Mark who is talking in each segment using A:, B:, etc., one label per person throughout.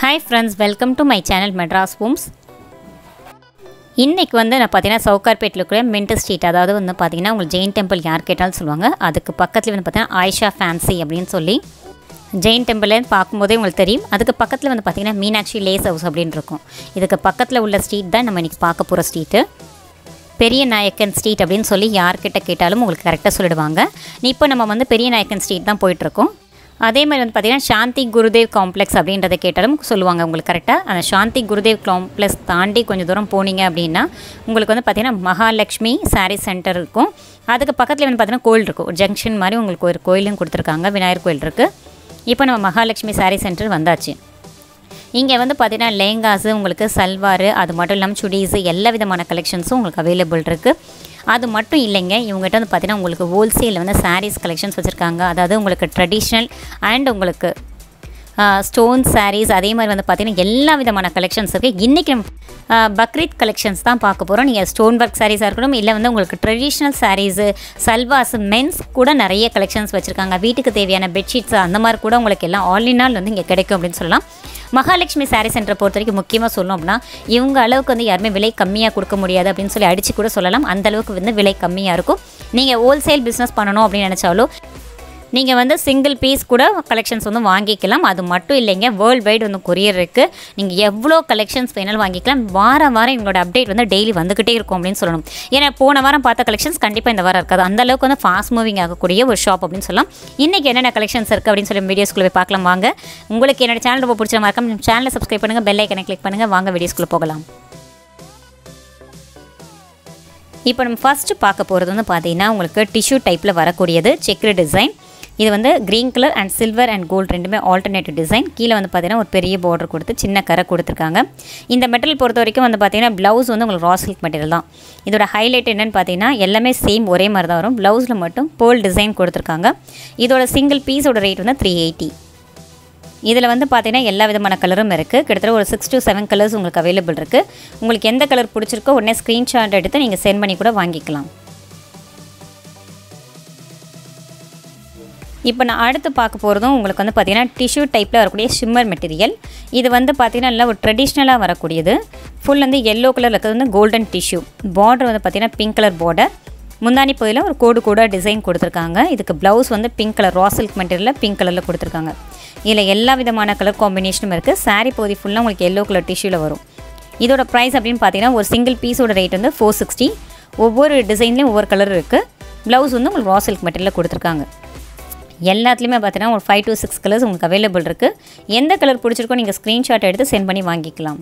A: hi friends welcome to my channel Madras homes இன்றைக்கி வந்து நான் பார்த்தீங்கன்னா சவுகார்பேட்டில் இருக்கிற மின்ட் ஸ்ட்ரீட் அதாவது வந்து பார்த்தீங்கன்னா உங்களுக்கு ஜெயின் டெம்பிள் யார் கேட்டாலும் சொல்லுவாங்க அதுக்கு பக்கத்தில் வந்து பார்த்தீங்கன்னா ஆயிஷா ஃபேன்சி அப்படின்னு சொல்லி ஜெயின் டெம்பிள்லேருந்து பார்க்கும்போதே உங்களுக்கு தெரியும் அதுக்கு பக்கத்தில் வந்து பார்த்தீங்கன்னா மீனாட்சி லேஸ் ஹவுஸ் அப்படின்னு இருக்கும் இதுக்கு பக்கத்தில் உள்ள ஸ்ட்ரீட் தான் நம்ம இன்றைக்கி பார்க்க போகிற ஸ்ட்ரீட்டு பெரிய நாயக்கன் ஸ்ட்ரீட் அப்படின்னு சொல்லி யார்கிட்ட கேட்டாலும் உங்களுக்கு கரெக்டாக சொல்லிடுவாங்க இப்போ நம்ம வந்து பெரிய நாயக்கன் ஸ்ட்ரீட் தான் போயிட்டுருக்கோம் அதே மாதிரி வந்து பார்த்திங்கன்னா சாந்தி குருதேவ் காம்ப்ளெக்ஸ் அப்படின்றத கேட்டாலும் சொல்லுவாங்க உங்களுக்கு கரெக்டாக அந்த சாந்தி குருதேவ் காம்ப்ளெக்ஸ் தாண்டி கொஞ்சம் தூரம் போனீங்க அப்படின்னா உங்களுக்கு வந்து பார்த்திங்கன்னா மகாலட்சுமி சாரீ சென்டர் இருக்கும் அதுக்கு பக்கத்தில் வந்து பார்த்திங்கன்னா கோயில் இருக்கும் ஒரு ஜங்ஷன் மாதிரி உங்களுக்கு ஒரு கோயிலும் கொடுத்துருக்காங்க விநாயகர் கோயில் இருக்குது இப்போ நம்ம மகாலட்சுமி சாரீ சென்டர் வந்தாச்சு இங்கே வந்து பார்த்தீங்கன்னா லேங்காஸு உங்களுக்கு சல்வார் அது மட்டும் இல்லாமல் சுடீஸு எல்லா விதமான கலெக்ஷன்ஸும் உங்களுக்கு அவைலபிள் இருக்குது அது மட்டும் இல்லைங்க இவங்ககிட்ட வந்து பார்த்தீங்கன்னா உங்களுக்கு ஹோல்சேலில் வந்து சாரீஸ் கலெக்ஷன்ஸ் வச்சுருக்காங்க அதாவது உங்களுக்கு ட்ரெடிஷ்னல் அண்ட் உங்களுக்கு ஸ்டோன் சாரீஸ் அதே மாதிரி வந்து பார்த்திங்கன்னா எல்லா விதமான கலெக்ஷன்ஸ் இருக்குது இன்றைக்கி பக்ரீத் கலெக்ஷன்ஸ் தான் பார்க்க போகிறோம் நீங்கள் ஸ்டோன் ஒர்க் சாரீஸாக இருக்கட்டும் இல்லை வந்து உங்களுக்கு ட்ரெடிஷ்னல் சாரீஸு சல்வாஸ் மென்ஸ் கூட நிறைய கலெக்ஷன்ஸ் வச்சுருக்காங்க வீட்டுக்கு தேவையான பெட்ஷீட்ஸ் அந்த மாதிரி கூட உங்களுக்கு எல்லாம் ஆல் இன் ஆல் வந்து இங்கே கிடைக்கும் அப்படின்னு சொல்லலாம் மகாலட்சுமி சாரீ சென்டரை பொறுத்த வரைக்கும் முக்கியமாக சொல்லணும் அப்படின்னா இவங்க அளவுக்கு வந்து யாருமே விலை கம்மியாக கொடுக்க முடியாது அப்படின்னு சொல்லி அடித்து கூட சொல்லலாம் அந்த அளவுக்கு வந்து விலை கம்மியாக இருக்கும் நீங்கள் ஹோல்சேல் பிஸ்னஸ் பண்ணணும் அப்படின்னு நினச்சாலும் நீங்கள் வந்து சிங்கிள் பீஸ் கூட கலெக்ஷன்ஸ் வந்து வாங்கிக்கலாம் அது மட்டும் இல்லைங்க வேர்ல்டு வைடு வந்து கொரியர் இருக்குது நீங்கள் எவ்வளோ கலெக்ஷன்ஸ் வேணாலும் வாங்கிக்கலாம் வாரம் வாரம் எங்களோட அப்டேட் வந்து டெய்லி வந்துக்கிட்டே இருக்கும் அப்படின்னு சொல்லணும் ஏன்னா போன வாரம் பார்த்த கலெக்ஷன்ஸ் கண்டிப்பாக இந்த வாரம் இருக்காது அந்த அளவுக்கு வந்து ஃபாஸ்ட் மூவிங் ஆகக்கூடிய ஒரு ஷாப் அப்படின்னு சொல்லலாம் இன்றைக்கி என்னென்ன கலெக்ஷன்ஸ் இருக்குது அப்படின்னு சொல்லி வீடியோஸ்குள்ளே போய் பார்க்கலாம் வாங்க உங்களுக்கு என்னோட சேனல் ரொம்ப பிடிச்ச மறக்காம சேனலை சப்ஸ்கிரைப் பண்ணுங்கள் பெல் ஐக்கனை கிளிக் பண்ணுங்கள் வாங்க வீடியோஸ்குள்ளே போகலாம் இப்போ நம்ம ஃபஸ்ட்டு பார்க்க போகிறது வந்து பார்த்தீங்கன்னா உங்களுக்கு டிஷ்யூ டைப்பில் வரக்கூடியது செக்ரு டிசைன் இது வந்து green colour and silver and gold ரெண்டுமே ஆல்டர்னேட்டிவ் டிசைன் கீழே வந்து பார்த்தீங்கன்னா ஒரு பெரிய பார்டர் கொடுத்து சின்ன கரை கொடுத்துருக்காங்க இந்த மெட்டீரியல் பொறுத்த வரைக்கும் வந்து பார்த்தீங்கன்னா ப்ளவுஸ் வந்து உங்களுக்கு ரா சில்க் மெட்டீரியல் தான் இதோட ஹைலைட் என்னென்னு பார்த்தீங்கன்னா எல்லாமே சேம் ஒரே மாதிரி தான் வரும் ப்ளவுஸில் மட்டும் பேர்ல் டிசைன் கொடுத்துருக்காங்க இதோட சிங்கிள் பீஸோட ரேட் வந்து த்ரீ எயிட்டி இதில் வந்து பார்த்தீங்கன்னா எல்லா விதமான கலரும் இருக்குது கிட்டத்தட்ட ஒரு சிக்ஸ் டு செவன் கலர்ஸ் உங்களுக்கு அவைலபிள் இருக்குது உங்களுக்கு எந்த கலர் பிடிச்சிருக்கோ உடனே ஸ்க்ரீன்ஷாட் எடுத்து நீங்கள் சென்ட் பண்ணி கூட வாங்கிக்கலாம் இப்போ நான் அடுத்து பார்க்க போகிறதும் உங்களுக்கு வந்து பார்த்திங்கன்னா டிஷ்யூ டைப்பில் வரக்கூடிய ஷிம்மர் மெட்டீரியல் இது வந்து பார்த்திங்கன்னா நல்லா ஒரு ட்ரெடிஷ்னலாக வரக்கூடியது ஃபுல் வந்து எல்லோ கலர் இருக்கிறது வந்து கோல்டன் டிஷ்யூ பார்டர் வந்து பார்த்திங்கன்னா பிங்க் கலர் பார்டர் முந்தானி பகுதியில் ஒரு கோடு கூட டிசைன் கொடுத்துருக்காங்க இதுக்கு ப்ளவுஸ் வந்து பிங்க் கலர் ரா சில்க் மெட்டீரியலில் பிங்க் கலரில் கொடுத்துருக்காங்க இதில் எல்லா விதமான கலர் காம்பினேஷனும் இருக்குது சாரீ பகுதி ஃபுல்லாக உங்களுக்கு எல்லோ கலர் டிஷ்யூவில் வரும் இதோட ப்ரைஸ் அப்படின்னு பார்த்தீங்கன்னா ஒரு சிங்கிள் பீஸோட ரேட் வந்து ஃபோர் சிக்ஸ்டி ஒவ்வொரு டிசைன்லேயும் ஒவ்வொரு கலர் இருக்குது ப்ளவுஸ் வந்து உங்களுக்கு ரா சில்க் மெட்டீரியலில் கொடுத்துருக்காங்க எல்லாத்துலேயுமே பார்த்தீங்கன்னா ஒரு ஃபைவ் டு சிக்ஸ் கலர்ஸ் உங்களுக்கு அவைலபிள் இருக்குது எந்த கலர் பிடிச்சிருக்கோ நீங்கள் ஸ்க்ரீன்ஷாட் எடுத்து சென்ட் பண்ணி வாங்கிக்கலாம்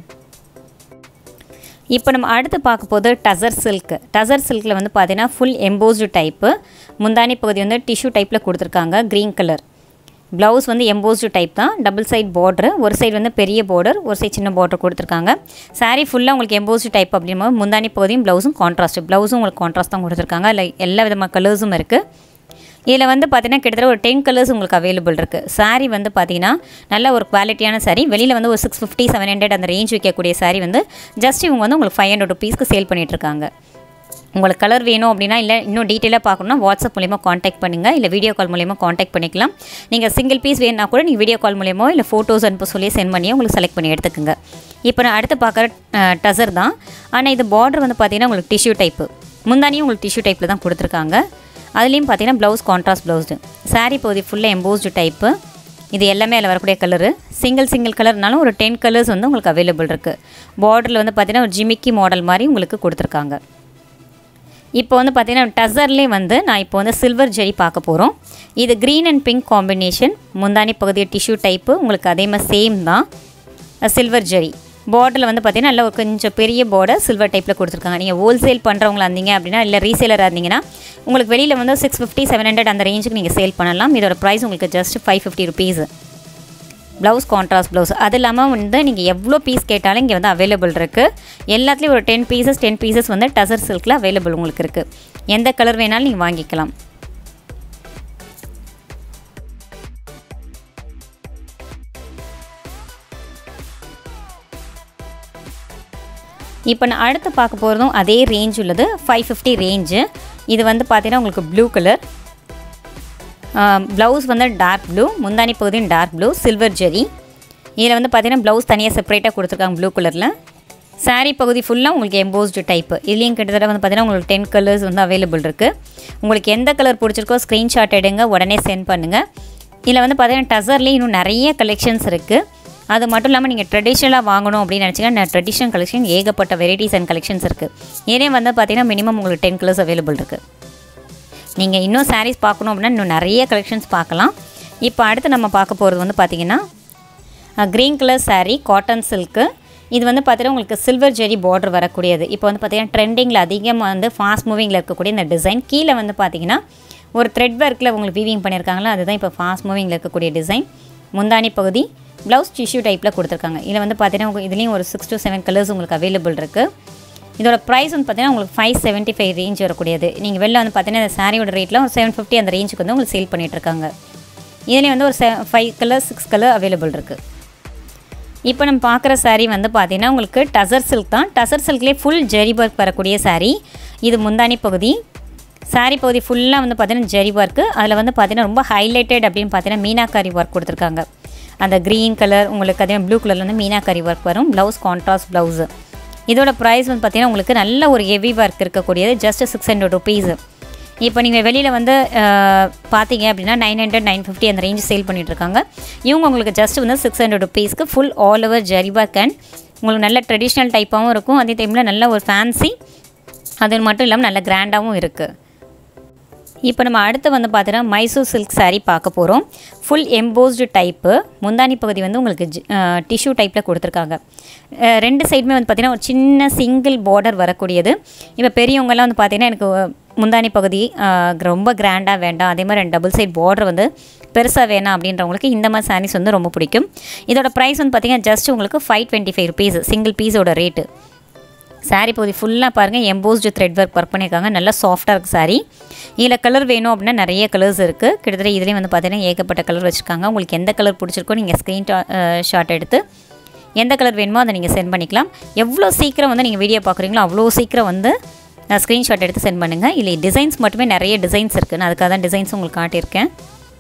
A: இப்போ நம்ம அடுத்து பார்க்க போது டசர் சில்க் டசர் சில்கில் வந்து பார்த்தீங்கன்னா ஃபுல் எம்போஸ்டு டைப்பு முந்தானி பகுதி வந்து டிஷ்யூ டைப்பில் கொடுத்துருக்காங்க க்ரீன் கலர் ப்ளவுஸ் வந்து எம்போஸ்டு டைப் தான் டபுள் சைட் பார்டர் ஒரு சைடு வந்து பெரிய பார்டர் ஒரு சைடு சின்ன பார்டர் கொடுத்துருக்காங்க சாரீ ஃபுல்லாக உங்களுக்கு எம்போஸ்டு டைப் அப்படிங்கும்போது முந்தானி பகுதியும் ப்ளவுஸும் கான்ட்ராஸ்ட் ப்ளவுஸும் உங்களுக்கு கான்ட்ராஸ்ட் தான் கொடுத்துருக்காங்க இல்லை எல்லா விதமான கலர்ஸும் இருக்குது இதில் வந்து பார்த்தீங்கன்னா கிட்டத்தட்ட ஒரு டென் கலர்ஸ் உங்களுக்கு அவைலபிள் இருக்குது சாரீ வந்து பார்த்தீங்கன்னா நல்ல ஒரு குவாலிட்டியான சாரீ வெளியில் வந்து ஒரு சிக்ஸ் ஃபிஃப்டி செவன் ஹண்ட்ரட் அந்த ரேஞ்ச் விற்கக்கூடிய சாரீ வந்து ஜஸ்ட் இவங்க வந்து உங்களுக்கு ஃபைவ் ஹண்ட்ரட் ருபீஸ்க்கு சேல் பண்ணிகிட்ருக்காங்க உங்களுக்கு கலர் வேணும் அப்படின்னா இல்லை இன்னும் டீட்டெயிலாக பார்க்கணுன்னா வாட்ஸ்அப் மூலிமா காண்டாக்ட் பண்ணுங்கள் இல்லை வீடியோ கால் மூலிமா காண்டாக்ட் பண்ணிக்கலாம் நீங்கள் சிங்கிள் பீஸ் வேணுன்னா கூட நீங்கள் வீடியோ கால் மூலியமோ இல்லை ஃபோட்டோஸ் அனுப்ப சொல்லி சென்ட் பண்ணி உங்களுக்கு செலக்ட் பண்ணி எடுத்துக்கோங்க இப்போ நான் அடுத்து பார்க்குற டசர் தான் ஆனால் இது பார்டர் வந்து பார்த்தீங்கன்னா உங்களுக்கு டிஷ்யூ டைப்பு முந்தானியும் உங்களுக்கு டிஷ்யூ டைப்பில் தான் கொடுத்துருக்காங்க அதுலேயும் பார்த்தீங்கன்னா ப்ளவுஸ் கான்ட்ராஸ்ட் ப்ளவுஸ்டு சாரீ பகுதி ஃபுல்லாக எம்போஸ்டு டைப்பு இது எல்லாமே அதில் வரக்கூடிய கலரு சிங்கிள் சிங்கிள் கலர்னாலும் ஒரு டென் கலர்ஸ் வந்து உங்களுக்கு அவைலபிள் இருக்குது பார்டரில் வந்து பார்த்திங்கன்னா ஒரு ஜிமிக்கி மாடல் மாதிரி உங்களுக்கு கொடுத்துருக்காங்க இப்போ வந்து பார்த்திங்கன்னா டசர்லேயே வந்து நான் இப்போ வந்து சில்வர் ஜெரி பார்க்க போகிறோம் இது க்ரீன் அண்ட் பிங்க் காம்பினேஷன் முந்தானி பகுதி டிஷ்யூ டைப்பு உங்களுக்கு அதே மாதிரி சேம் தான் சில்வர் ஜெரி பார்டரில் வந்து பார்த்திங்கன்னா நல்லா ஒரு கொஞ்சம் பெரிய பார்டர் சில்வர் டைப்பில் கொடுத்துருக்காங்க நீங்கள் ஹோல்சேல் பண்ணுறவங்களா இருந்தீங்க அப்படின்னா இல்லை ரீசேலராக இருந்தீங்கன்னா உங்களுக்கு வெளியில் வந்து சிக்ஸ் ஃபிஃப்டி செவன் ஹண்ட்ரட் அந்த ரேஞ்சுக்கு நீங்கள் சேல் பண்ணலாம் இதோட ப்ரைஸ் உங்களுக்கு just five fifty rupees blouse contrast blouse அது இல்லாமல் வந்து நீங்கள் எவ்வளோ பீஸ் கேட்டாலும் இங்கே வந்து அவைலபிள் இருக்குது எல்லாத்துலேயும் ஒரு டென் பீசஸ் டென் பீசஸ் வந்து டசர் சில்கில் அவைலபிள் உங்களுக்கு இருக்குது எந்த கலர் வேணாலும் நீங்கள் வாங்கிக்கலாம் இப்போ நான் அடுத்து பார்க்க போகிறதும் அதே ரேஞ்ச் உள்ளது ஃபைவ் ஃபிஃப்டி ரேஞ்சு இது வந்து பார்த்தீங்கன்னா உங்களுக்கு ப்ளூ கலர் ப்ளவுஸ் வந்து டார்க் ப்ளூ முந்தானி பகுதியும் டார்க் ப்ளூ சில்வர் ஜெரி இதில் வந்து பார்த்தீங்கன்னா ப்ளவுஸ் தனியாக செப்பரேட்டாக கொடுத்துருக்காங்க ப்ளூ கலரில் saree பகுதி ஃபுல்லாக உங்களுக்கு எம்போஸ்டு டைப்பு இதுலேயும் கிட்டத்தட்ட வந்து பார்த்தீங்கன்னா உங்களுக்கு டென் கலர்ஸ் வந்து அவைலபிள் இருக்குது உங்களுக்கு எந்த கலர் பிடிச்சிருக்கோ ஸ்க்ரீன்ஷாட் எடுங்க உடனே சென்ட் பண்ணுங்கள் இதில் வந்து பார்த்தீங்கன்னா டசர்லேயும் இன்னும் நிறைய கலெக்ஷன்ஸ் இருக்குது அது மட்டும் இல்லாமல் நீங்கள் ட்ரெடிஷ்னலாக வாங்கணும் அப்படின்னு நினச்சிங்கன்னா ட்ரெடிஷ்னல் கலெக்ஷன் ஏகப்பட்ட வெரைட்டிஸ் அண்ட் கலெக்ஷன்ஸ் இருக்குது ஏனே வந்து பார்த்தீங்கன்னா மினிமம் உங்களுக்கு டென் கலர்ஸ் அவைலபிள் இருக்குது நீங்கள் இன்னும் சாரீஸ் பார்க்கணும் அப்படின்னா இன்னும் நிறைய கலெக்ஷன்ஸ் பார்க்கலாம் இப்போ அடுத்து நம்ம பார்க்க போகிறது வந்து பார்த்திங்கன்னா green colour saree cotton silk இது வந்து பார்த்தீங்கன்னா உங்களுக்கு சில்வர் ஜெரி பார்டர் வரக்கூடியது இப்போ வந்து பார்த்தீங்கன்னா ட்ரெண்டிங்கில் அதிகமாக வந்து ஃபாஸ்ட் மூவிங்கில் இருக்கக்கூடிய இந்த டிசைன் கீழே வந்து பார்த்தீங்கன்னா ஒரு த்ரெட் ஒர்க்கில் உங்களுக்கு வீவிங் பண்ணியிருக்காங்களா அதுதான் இப்போ ஃபாஸ்ட் மூவிங்கில் இருக்கக்கூடிய டிசைன் முந்தானி பகுதி ப்ளவுஸ் டிஷ்யூ டைப்பில் கொடுத்துருக்காங்க இதில் வந்து பார்த்தீங்கன்னா உங்களுக்கு இதுலேயும் ஒரு சிக்ஸ் to செவன் கலர்ஸ் உங்களுக்கு அவைலபிள் இருக்குது இதோட ப்ரைஸ் வந்து பார்த்தீங்கன்னா உங்களுக்கு ஃபைவ் செவன்ட்டி ஃபைவ் ரேஞ்ச் வரக்கூடியது நீங்கள் வெளில வந்து பார்த்தீங்கன்னா இந்த சாரியோட ரேட்டில் ஒரு செவன் ஃபிஃப்டி அந்த ரேஞ்சுக்கு வந்து உங்களுக்கு சேல் பண்ணிகிட்ருக்காங்க இதுலேயும் வந்து ஒரு செ five colour six colour available இருக்குது இப்போ நம்ம பார்க்குற saree வந்து பார்த்தீங்கன்னா உங்களுக்கு டசர் சில்க் தான் டசர் சில்க்லேயே ஃபுல் ஜெரி ஒர்க் வரக்கூடிய saree இது முந்தானி பகுதி saree பகுதி ஃபுல்லாக வந்து பார்த்தீங்கன்னா ஜெரி ஒர்க்கு அதில் வந்து பார்த்தீங்கன்னா ரொம்ப ஹைலைட்டட் அப்படின்னு பார்த்தீங்கன்னா மீனாக்காரி ஒர்க் கொடுத்துருக்காங்க அந்த க்ரீன் கலர் உங்களுக்கு அதே ப்ளூ கலரில் வந்து மீனாக்காரி ஒர்க் வரும் ப்ளவுஸ் கான்ட்ராஸ்ட் ப்ளவுஸு இதோட ப்ரைஸ் வந்து பார்த்தீங்கன்னா உங்களுக்கு நல்ல ஒரு ஹெவி ஒர்க் இருக்கக்கூடியது ஜஸ்ட் சிக்ஸ் ஹண்ட்ரட் ருபீஸு இப்போ நீங்கள் வெளியில் வந்து அஹ், பார்த்தீங்க அப்படின்னா நைன் ஹண்ட்ரட் நைன் ஃபிஃப்டி அந்த ரேஞ்ச் சேல் பண்ணிகிட்ருக்காங்க இவங்க உங்களுக்கு ஜஸ்ட் வந்து சிக்ஸ் ஹண்ட்ரட் ருபீஸ்க்கு full all over zari work and உங்களுக்கு நல்ல ட்ரெடிஷ்னல் டைப்பாகவும் இருக்கும் அதே டைமில் நல்ல ஒரு ஃபேன்சி அது மட்டும் இல்லாமல் நல்ல கிராண்டாகவும் இருக்குது இப்போ நம்ம அடுத்து வந்து பார்த்தீங்கன்னா மைசூர் சில்க் saree பார்க்க போகிறோம் ஃபுல் எம்போஸ்டு டைப்பு முந்தானி பகுதி வந்து உங்களுக்கு டிஷ்யூ டைப்பில் கொடுத்துருக்காங்க அஹ் ரெண்டு சைடுமே வந்து பார்த்திங்கன்னா ஒரு சின்ன சிங்கிள் பார்டர் வரக்கூடியது இப்போ பெரியவங்கெல்லாம் வந்து பார்த்திங்கன்னா எனக்கு முந்தானி பகுதி அஹ், ரொம்ப கிராண்டாக வேண்டாம் அதே மாதிரி டபுள் சைட் பார்டர் வந்து பெருசாக வேணாம் அப்படின்றவங்களுக்கு இந்த மாதிரி sarees வந்து ரொம்ப பிடிக்கும் இதோட ப்ரைஸ் வந்து பார்த்திங்கன்னா ஜஸ்ட் உங்களுக்கு five twenty five rupees single பீஸோட ரேட்டு saree பகுதி ஃபுல்லாக பாருங்கள் எம்போஸ்டு த்ரெட் ஒர்க் ஒர்க் பண்ணியிருக்காங்க நல்லா சாஃப்டாக இருக்குது saree இதில் கலர் வேணும் அப்படின்னா நிறைய கலர்ஸ் இருக்குது கிட்டத்தட்ட இதுலேயும் வந்து பார்த்தீங்கன்னா ஏகப்பட்ட கலர் வச்சுருக்காங்க உங்களுக்கு எந்த கலர் பிடிச்சிருக்கோ நீங்கள் ஸ்க்ரீன் ஷாட் எடுத்து எந்த கலர் வேணுமோ அதை நீங்கள் சென்ட் பண்ணிக்கலாம் எவ்வளோ சீக்கிரம் வந்து நீங்கள் வீடியோ பார்க்குறீங்களோ அவ்வளோ சீக்கிரம் வந்து ஸ்க்ரீன்ஷாட் எடுத்து சென்ட் பண்ணுங்கள் இல்லை டிசைன்ஸ் மட்டுமே நிறைய டிசைன்ஸ் இருக்குது நான் அதுக்காக தான் டிசைன்ஸ் உங்களுக்கு காட்டியிருக்கேன்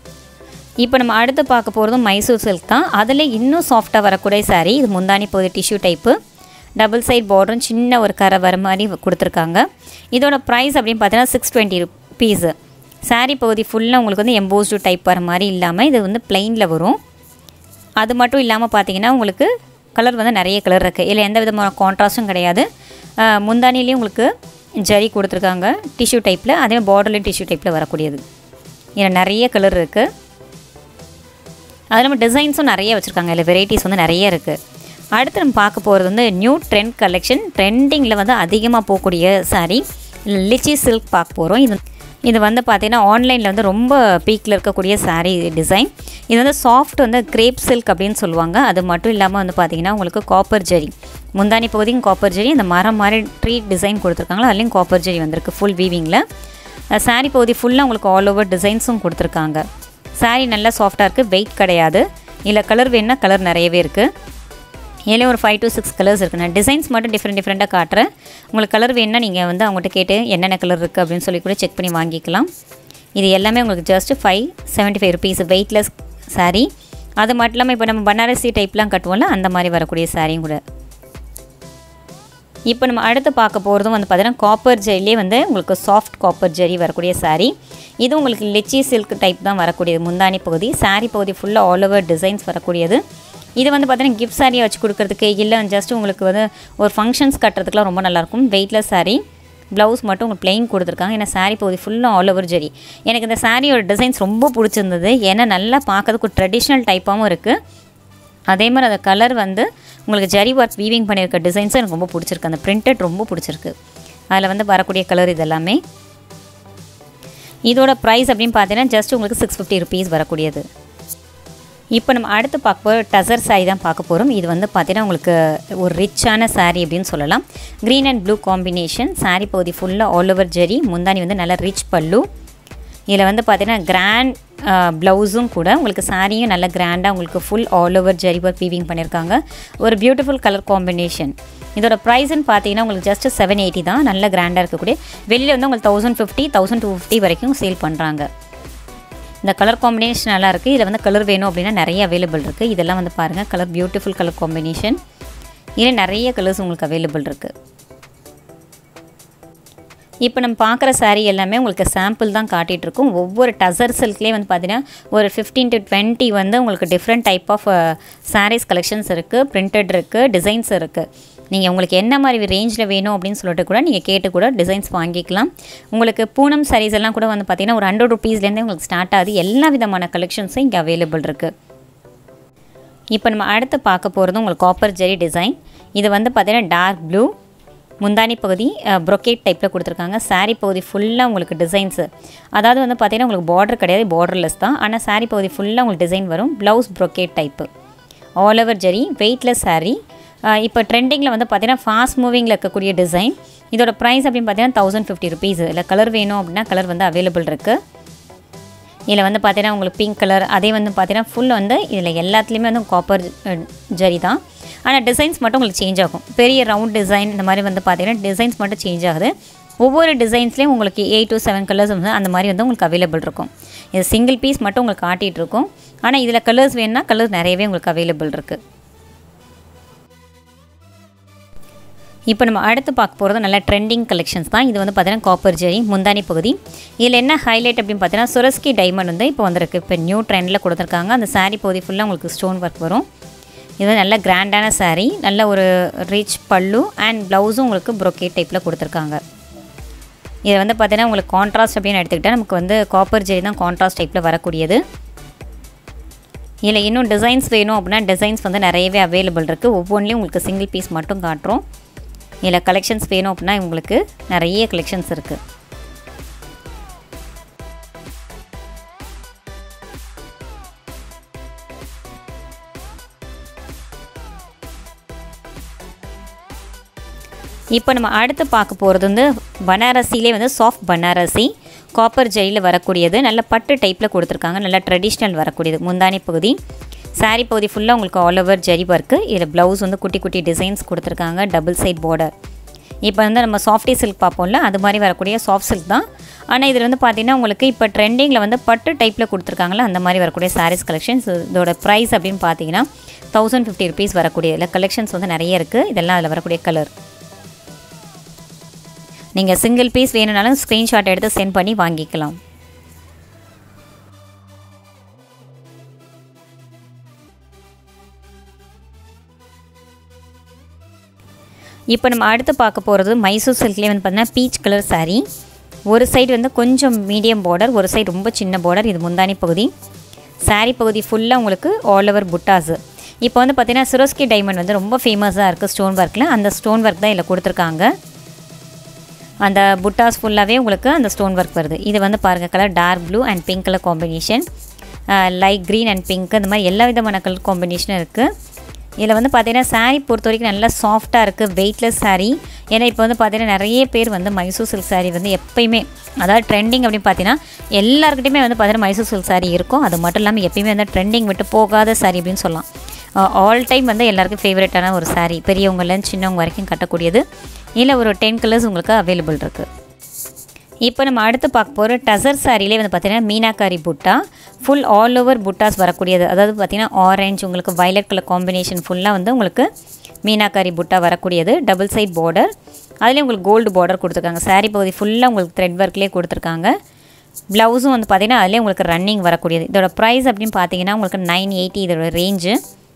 A: இப்போ நம்ம அடுத்து பார்க்க போகிறதும் மைசூர் சில்க் தான் அதில் இன்னும் சாஃப்டாக வரக்கூடிய saree இது முந்தானி போகுது டிஷ்யூ டைப்பு டபுள் சைட் பார்டரும் சின்ன ஒரு கரை வர மாதிரி கொடுத்துருக்காங்க இதோட ப்ரைஸ் அப்படின்னு பார்த்தீங்கன்னா சிக்ஸ் டுவெண்ட்டி ருபீஸு saree பகுதி ஃபுல்லாக உங்களுக்கு வந்து எம்போஸ்டு டைப் வர மாதிரி இல்லாமல் இது வந்து பிளெயினில் வரும் அது மட்டும் இல்லாமல் பார்த்தீங்கன்னா உங்களுக்கு கலர் வந்து நிறைய கலர் இருக்குது இதில் எந்த விதமான கான்ட்ராஸ்ட்டும் கிடையாது அஹ் முந்தானிலையும் உங்களுக்கு ஜரி கொடுத்துருக்காங்க டிஷ்யூ டைப்பில் அதே பார்டர்லையும் டிஷ்யூ டைப்பில் வரக்கூடியது இதில் நிறைய கலர் இருக்குது அது இல்லாமல் டிசைன்ஸும் நிறைய வச்சுருக்காங்க இல்லை வெரைட்டிஸ் வந்து நிறைய இருக்குது அடுத்து நம்ம பார்க்க போகிறது வந்து நியூ ட்ரெண்ட் கலெக்ஷன் ட்ரெண்டிங்கில் வந்து அதிகமாக போகக்கூடிய saree லிச்சி சில்க் பார்க்க போகிறோம் இது இது வந்து பார்த்திங்கன்னா ஆன்லைனில் வந்து ரொம்ப பீக்கில் இருக்கக்கூடிய saree டிசைன் இது வந்து சாஃப்ட் வந்து கிரேப் சில்க் அப்படின்னு சொல்லுவாங்க அது மட்டும் இல்லாமல் வந்து பார்த்திங்கன்னா உங்களுக்கு காப்பர் ஜெரி முந்தானி பகுதியும் காப்பர் ஜெரி இந்த மரம் மாதிரி ட்ரீ டிசைன் கொடுத்துருக்காங்களோ அதுலேயும் காப்பர் ஜெரி வந்திருக்கு ஃபுல் வீவிங்கில் saree பகுதி ஃபுல்லாக உங்களுக்கு ஆல் ஓவர் டிசைன்ஸும் கொடுத்துருக்காங்க saree நல்லா சாஃப்டாக இருக்குது வெயிட் கிடையாது இல்லை கலர் வேணுன்னா கலர் நிறையவே இருக்குது இதுலேயும் ஒரு ஃபைவ் to சிக்ஸ் கலர்ஸ் இருக்குது நான் டிசைன்ஸ் மட்டும் டிஃப்ரெண்ட் டிஃப்ரெண்ட்டாக காட்டுறேன் உங்களுக்கு கலர் வேணுன்னா நீங்கள் வந்து அவங்ககிட்ட கேட்டு என்னென்ன கலர் இருக்குது அப்படின்னு சொல்லி கூட செக் பண்ணி வாங்கிக்கலாம் இது எல்லாமே உங்களுக்கு just five seventy five rupees weightless saree அது மட்டும் இல்லாமல் இப்போ நம்ம பனாரசி டைப்லாம் கட்டுவோம்ல அந்த மாதிரி வரக்கூடிய சாரியும் கூட இப்போ நம்ம அடுத்து பார்க்க போகிறதும் வந்து பார்த்தீங்கன்னா காப்பர் ஜெரிலே வந்து உங்களுக்கு சாஃப்ட் காப்பர் ஜெரி வரக்கூடிய saree இது உங்களுக்கு லிச்சி சில்க் டைப் தான் வரக்கூடியது முந்தானி பகுதி saree பகுதி ஃபுல்லாக ஆல் ஓவர் டிசைன்ஸ் வரக்கூடியது இது வந்து பார்த்தீங்கன்னா கிஃப்ட் சாரியை வச்சு கொடுக்கறதுக்கு இல்லை ஜஸ்ட் உங்களுக்கு வந்து ஒரு ஃபங்க்ஷன்ஸ் கட்டுறதுக்குலாம் ரொம்ப நல்லாயிருக்கும் வெயிட்லெஸ் saree ப்ளவுஸ் மட்டும் உங்களுக்கு plain கொடுத்துருக்காங்க ஏன்னா saree பகுதி ஃபுல்லாக ஆல் ஓவர் ஜெரி எனக்கு இந்த சாரியோட டிசைன்ஸ் ரொம்ப பிடிச்சிருந்தது ஏன்னா நல்லா பார்க்கறதுக்கு ட்ரெடிஷ்னல் டைப்பாகவும் இருக்குது அதே மாதிரி அந்த கலர் வந்து உங்களுக்கு ஜரி ஒர்க் வீவிங் பண்ணியிருக்க டிசைன்ஸும் எனக்கு ரொம்ப பிடிச்சிருக்கு அந்த பிரிண்டட் ரொம்ப பிடிச்சிருக்கு அதில் வந்து வரக்கூடிய கலர் இது எல்லாமே இதோட ப்ரைஸ் அப்படின்னு பார்த்தீங்கன்னா ஜஸ்ட் உங்களுக்கு சிக்ஸ் ஃபிஃப்டி ருபீஸ் வரக்கூடியது இப்போ நம்ம அடுத்து பார்க்க போகிற டசர் saree தான் பார்க்க போகிறோம் இது வந்து பார்த்தீங்கன்னா உங்களுக்கு ஒரு ரிச்சான saree அப்படின்னு சொல்லலாம் green and blue combination saree பகுதி ஃபுல்லாக ஆல் ஓவர் ஜெரி முந்தானி வந்து நல்ல ரிச் பல்லு இதில் வந்து பார்த்தீங்கன்னா கிராண்ட் ப்ளவுஸும் கூட உங்களுக்கு சாரியும் நல்ல கிராண்டாக உங்களுக்கு full all over zari work weaving பண்ணியிருக்காங்க ஒரு பியூட்டிஃபுல் கலர் காம்பினேஷன் இதோட ப்ரைஸ்ன்னு பார்த்தீங்கன்னா உங்களுக்கு ஜஸ்ட் செவன் எயிட்டி தான் நல்ல கிராண்டாக இருக்கக்கூடிய வெளியில் வந்து உங்களுக்கு thousand fifty thousand two fifty வரைக்கும் சேல் பண்ணுறாங்க இந்த கலர் காம்பினேஷன் நல்லா இருக்குது இதில் வந்து கலர் வேணும் அப்படின்னா நிறைய அவைலபிள் இருக்குது இதெல்லாம் வந்து பாருங்கள் கலர் பியூட்டிஃபுல் கலர் காம்பினேஷன் இதில் நிறைய கலர்ஸ் உங்களுக்கு அவைலபிள் இருக்குது இப்போ நம்ம பார்க்குற saree எல்லாமே உங்களுக்கு சாம்பிள் தான் காட்டிகிட்ருக்கும் ஒவ்வொரு டசர் சில்க்லேயே வந்து பார்த்தீங்கன்னா ஒரு ஃபிஃப்டீன் டு டுவெண்ட்டி வந்து உங்களுக்கு different type of sarees collections இருக்குது பிரிண்டட் இருக்குது டிசைன்ஸ் இருக்குது நீங்கள் உங்களுக்கு என்ன மாதிரி ரேஞ்சில் வேணும் அப்படின்னு சொல்லிட்டு கூட நீங்கள் கேட்டு கூட டிசைன்ஸ் வாங்கிக்கலாம் உங்களுக்கு பூனம் sarees எல்லாம் கூட வந்து பார்த்தீங்கன்னா ஒரு ஹண்ட்ரட் ருபீஸ்லேருந்தே உங்களுக்கு ஸ்டார்ட் ஆகுது எல்லா விதமான கலெக்ஷன்ஸும் இங்கே அவைலபிள் இருக்குது இப்போ நம்ம அடுத்து பார்க்க போகிறது உங்களுக்கு காப்பர் ஜெரி டிசைன் இது வந்து பார்த்தீங்கன்னா டார்க் ப்ளூ முந்தானி பகுதி ப்ரொக்கேட் டைப்பில் கொடுத்துருக்காங்க saree பகுதி ஃபுல்லாக உங்களுக்கு டிசைன்ஸு அதாவது வந்து பார்த்தீங்கன்னா உங்களுக்கு பார்டர் கிடையாது பார்டர்லெஸ் தான் ஆனால் saree பகுதி ஃபுல்லாக உங்களுக்கு டிசைன் வரும் blouse brocade type all over zari weightless saree அஹ் இப்போ ட்ரெண்டிங்கில் வந்து பார்த்தீங்கன்னா ஃபாஸ்ட் மூவிங்கில் இருக்கக்கூடிய டிசைன் இதோட ப்ரைஸ் அப்படின்னு பார்த்தீங்கன்னா தௌசண்ட் ஃபிஃப்டி ருபீஸ் இல்லை கலர் வேணும் அப்படின்னா கலர் வந்து அவைலபிள் இருக்குது இதில் வந்து பார்த்தீங்கன்னா உங்களுக்கு பிங்க் கலர் அதே வந்து பார்த்தீங்கன்னா ஃபுல் வந்து இதில் எல்லாத்துலேயுமே வந்து காப்பர் ஜரி தான் ஆனால் டிசைன்ஸ் மட்டும் உங்களுக்கு சேஞ்ச் ஆகும் பெரிய ரவுண்ட் டிசைன் இந்த மாதிரி வந்து பார்த்தீங்கன்னா டிசைன்ஸ் மட்டும் சேஞ்ச் ஆகுது ஒவ்வொரு டிசைன்ஸ்லேயும் உங்களுக்கு எயிட் டு செவன் கலர்ஸ் வந்து அந்த மாதிரி வந்து உங்களுக்கு அவைலபிள் இருக்கும் இது சிங்கிள் பீஸ் மட்டும் உங்களுக்கு காட்டிகிட்டு இருக்கும் ஆனால் இதில் கலர்ஸ் வேணும்னா கலர்ஸ் நிறையவே உங்களுக்கு அவைலபிள் இருக்குது இப்போ நம்ம அடுத்து பார்க்க போகிறது நல்ல ட்ரெண்டிங் கலெக்ஷன்ஸ் தான் இது வந்து பார்த்தீங்கன்னா காப்பர் ஜெரி முந்தானி பகுதி இதில் என்ன ஹைலைட் அப்படின்னு பார்த்தீங்கன்னா சுரஸ்கி டைமண்ட் வந்து இப்போ வந்திருக்கு இப்போ நியூ ட்ரெண்டில் கொடுத்துருக்காங்க அந்த saree பகுதி ஃபுல்லாக உங்களுக்கு ஸ்டோன் ஒர்க் வரும் இது வந்து நல்ல கிராண்டான saree நல்ல ஒரு ரிச் பல்லு அண்ட் ப்ளவுஸும் உங்களுக்கு ப்ரொக்கேட் டைப்பில் கொடுத்துருக்காங்க இதை வந்து பார்த்தீங்கன்னா உங்களுக்கு கான்ட்ராஸ்ட் அப்படின்னு எடுத்துக்கிட்டால் நமக்கு வந்து காப்பர் ஜெரி தான் கான்ட்ராஸ்ட் டைப்பில் வரக்கூடியது இதில் இன்னும் டிசைன்ஸ் வேணும் அப்படின்னா டிசைன்ஸ் வந்து நிறையவே அவைலபிள் இருக்குது ஒவ்வொன்றிலையும் உங்களுக்கு சிங்கிள் பீஸ் மட்டும் காட்டுறோம் இதில் கலெக்ஷன்ஸ் வேணும் அப்படின்னா உங்களுக்கு நிறைய கலெக்ஷன்ஸ் இருக்குது இப்போ நம்ம அடுத்து பார்க்க போகிறது வந்து பனாரசிலே வந்து சாஃப்ட் பனாரசி காப்பர் ஜெயிலில் வரக்கூடியது நல்ல பட்டு டைப்பில் கொடுத்துருக்காங்க நல்ல ட்ரெடிஷ்னல் வரக்கூடியது முந்தானி பகுதி saree பகுதி ஃபுல்லாக உங்களுக்கு ஆல் ஓவர் ஜரி ஒர்க்கு இதில் ப்ளவுஸ் வந்து குட்டி குட்டி டிசைன்ஸ் கொடுத்துருக்காங்க டபுள் சைட் பார்டர் இப்போ வந்து நம்ம சாஃப்டி சில்க் பார்ப்போம்ல அது மாதிரி வரக்கூடிய சாஃப்ட் சில்க் தான் ஆனால் இதில் வந்து பார்த்தீங்கன்னா உங்களுக்கு இப்போ ட்ரெண்டிங்கில் வந்து பட்டு டைப்பில் கொடுத்துருக்காங்களா அந்த மாதிரி வரக்கூடிய sarees கலெக்ஷன்ஸ் இதோட ப்ரைஸ் அப்படின்னு பார்த்தீங்கன்னா தௌசண்ட் ஃபிஃப்டி ருபீஸ் வரக்கூடிய இதில் கலெக்ஷன்ஸ் வந்து நிறைய இருக்குது இதெல்லாம் அதில் வரக்கூடிய கலர் நீங்கள் சிங்கிள் பீஸ் வேணும்னாலும் ஸ்க்ரீன்ஷாட் எடுத்து சென்ட் பண்ணி வாங்கிக்கலாம் இப்போ நம்ம அடுத்து பார்க்க போகிறது மைசூர் சில்க்லேயே வந்து பார்த்தீங்கன்னா பீச் கலர் saree ஒரு சைடு வந்து கொஞ்சம் மீடியம் பார்டர் ஒரு சைடு ரொம்ப சின்ன பார்டர் இது முந்தானி பகுதி saree பகுதி ஃபுல்லாக உங்களுக்கு ஆல் ஓவர் புட்டாஸு இப்போ வந்து பார்த்தீங்கன்னா சிரோஸ்கி டைமண்ட் வந்து ரொம்ப ஃபேமஸாக இருக்குது ஸ்டோன் ஒர்க்கில் அந்த ஸ்டோன் ஒர்க் தான் இதில் கொடுத்துருக்காங்க அந்த புட்டாஸ் ஃபுல்லாகவே உங்களுக்கு அந்த ஸ்டோன் ஒர்க் வருது இது வந்து பாருங்கள் colour dark blue and pink colour combination light green and pink இந்த மாதிரி எல்லா விதமான கலர் காம்பினேஷனும் இருக்குது இதில் வந்து பார்த்தீங்கன்னா saree பொறுத்த வரைக்கும் நல்லா சாஃப்டாக இருக்குது வெயிட்லெஸ் saree ஏன்னா இப்போ வந்து பார்த்தீங்கன்னா நிறைய பேர் வந்து மைசூர் சில்க் saree வந்து எப்பயுமே அதாவது ட்ரெண்டிங் அப்படின்னு பார்த்தீங்கன்னா எல்லாருக்கிட்டையுமே வந்து பார்த்தீங்கன்னா மைசூர் சில்க் saree இருக்கும் அது மட்டும் இல்லாமல் எப்பயுமே வந்து ட்ரெண்டிங் விட்டு போகாத saree அப்படின்னு சொல்லலாம் ஆல் டைம் வந்து எல்லாருக்கும் ஃபேவரட்டான ஒரு saree பெரியவங்கலேருந்து சின்னவங்க வரைக்கும் கட்டக்கூடியது இல்லை ஒரு டென் கலர்ஸ் உங்களுக்கு அவைலபிள் இருக்குது இப்போ நம்ம அடுத்து பார்க்க போகிற டசர் சாரிலே வந்து பார்த்தீங்கன்னா மீனாக்காரி புட்டா ஃபுல் ஆல் ஓவர் புட்டாஸ் வரக்கூடியது அதாவது பார்த்தீங்கன்னா ஆரஞ்சு உங்களுக்கு வயலட் கலர் காம்பினேஷன் ஃபுல்லாக வந்து உங்களுக்கு மீனாக்காரி புட்டா வரக்கூடியது டபுள் சைட் பார்டர் அதுலேயும் உங்களுக்கு கோல்டு பார்டர் கொடுத்துருக்காங்க saree பகுதி ஃபுல்லாக உங்களுக்கு த்ரெட் ஒர்க்லேயே கொடுத்துருக்காங்க ப்ளவுஸும் வந்து பார்த்தீங்கன்னா அதுலேயே உங்களுக்கு ரன்னிங் வரக்கூடியது இதோட ப்ரைஸ் அப்படின்னு பார்த்தீங்கன்னா உங்களுக்கு நைன் எயிட்டி இதோட ரேஞ்சு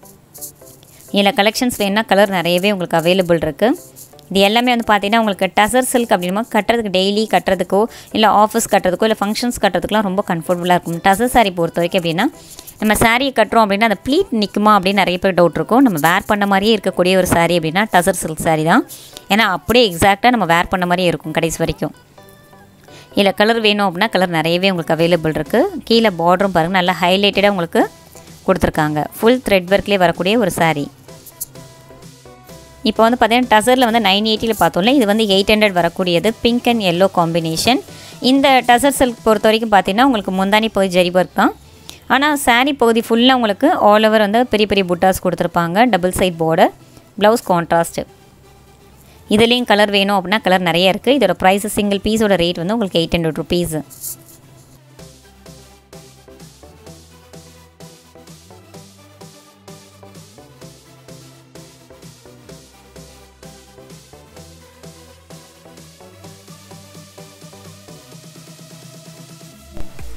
A: இதில் கலெக்ஷன்ஸ் வேணுன்னா கலர் நிறையவே உங்களுக்கு அவைலபிள் இருக்குது இது எல்லாமே வந்து பார்த்தீங்கன்னா உங்களுக்கு டசர் சில்க் அப்படின்னா கட்டுறதுக்கு டெய்லி கட்டுறதுக்கோ இல்லை ஆஃபீஸ் கட்டுறதுக்கோ இல்லை ஃபங்க்ஷன்ஸ் கட்டுறதுக்குலாம் ரொம்ப கம்ஃபர்டபுளாக இருக்கும் டசர் saree பொறுத்த வரைக்கும் அப்படின்னா நம்ம saree கட்டுறோம் அப்படின்னா அந்த ப்ளீட் நிற்குமா அப்படின்னு நிறைய பேர் டவுட் இருக்கும் நம்ம வேர் பண்ண மாதிரியே இருக்கக்கூடிய ஒரு saree அப்படின்னா டசர் சில்க் saree தான் ஏன்னா அப்படியே எக்ஸாக்டாக நம்ம வேர் பண்ண மாதிரியே இருக்கும் கடைசி வரைக்கும் இல்லை கலர் வேணும் அப்படின்னா கலர் நிறையவே உங்களுக்கு அவைலபிள் இருக்குது கீழே பார்டரும் பாருங்கள் நல்லா ஹைலைட்டடாக உங்களுக்கு கொடுத்துருக்காங்க ஃபுல் த்ரெட் ஒர்க்லேயே வரக்கூடிய ஒரு saree இப்போ வந்து பார்த்தீங்கன்னா டசரில் வந்து நைன் எயிட்டியில் பார்த்தோம்ல இது வந்து எயிட் ஹண்ட்ரட் வரக்கூடியது பிங்க் அண்ட் எல்லோ காம்பினேஷன் இந்த டசர் சில்க் பொறுத்த வரைக்கும் பார்த்தீங்கன்னா உங்களுக்கு முந்தானி பகுதி ஜரி ஒர்க் தான் ஆனால் saree பகுதி ஃபுல்லாக உங்களுக்கு ஆல் ஓவர் வந்து பெரிய பெரிய புட்டாஸ் கொடுத்துருப்பாங்க double side border blouse contrast இதுலேயும் கலர் வேணும் அப்படின்னா கலர் நிறைய இருக்குது இதோட ப்ரைஸ் சிங்கிள் பீஸோட ரேட் வந்து உங்களுக்கு எயிட் ஹண்ட்ரட் ருபீஸு